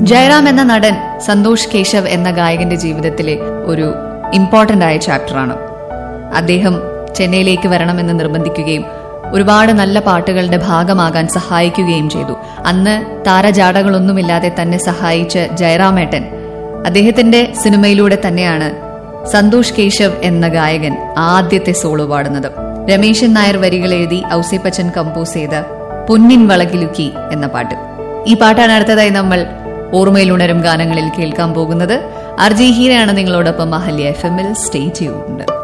ജയറാം എന്ന നടൻ സന്തോഷ് കേശവ് എന്ന ഗായകന്റെ ജീവിതത്തിലെ ഒരു ഇമ്പോർട്ടന്റ് ആയ ചാപ്റ്ററാണ് അദ്ദേഹം ചെന്നൈയിലേക്ക് വരണമെന്ന് നിർബന്ധിക്കുകയും ഒരുപാട് നല്ല പാട്ടുകളുടെ ഭാഗമാകാൻ സഹായിക്കുകയും ചെയ്തു അന്ന് താരജാടകളൊന്നുമില്ലാതെ തന്നെ സഹായിച്ച ജയറാമേട്ടൻ അദ്ദേഹത്തിന്റെ സിനിമയിലൂടെ തന്നെയാണ് സന്തോഷ് കേശവ് എന്ന ഗായകൻ ആദ്യത്തെ സോളോ പാടുന്നത് രമേശൻ നായർ വരികൾ എഴുതി ഔസേപ്പച്ചൻ കമ്പോസ് ചെയ്ത പൊന്നിൻ വളകിലുക്കി എന്ന പാട്ട് ഈ പാട്ടാണ് അടുത്തതായി നമ്മൾ ഓർമ്മയിലുണരും ഗാനങ്ങളിൽ കേൾക്കാൻ പോകുന്നത് അർജി ഹീരയാണ് നിങ്ങളോടൊപ്പം അഹല്യ എഫ് എമ്മിൽ സ്റ്റേ ചെയ്യുന്നുണ്ട്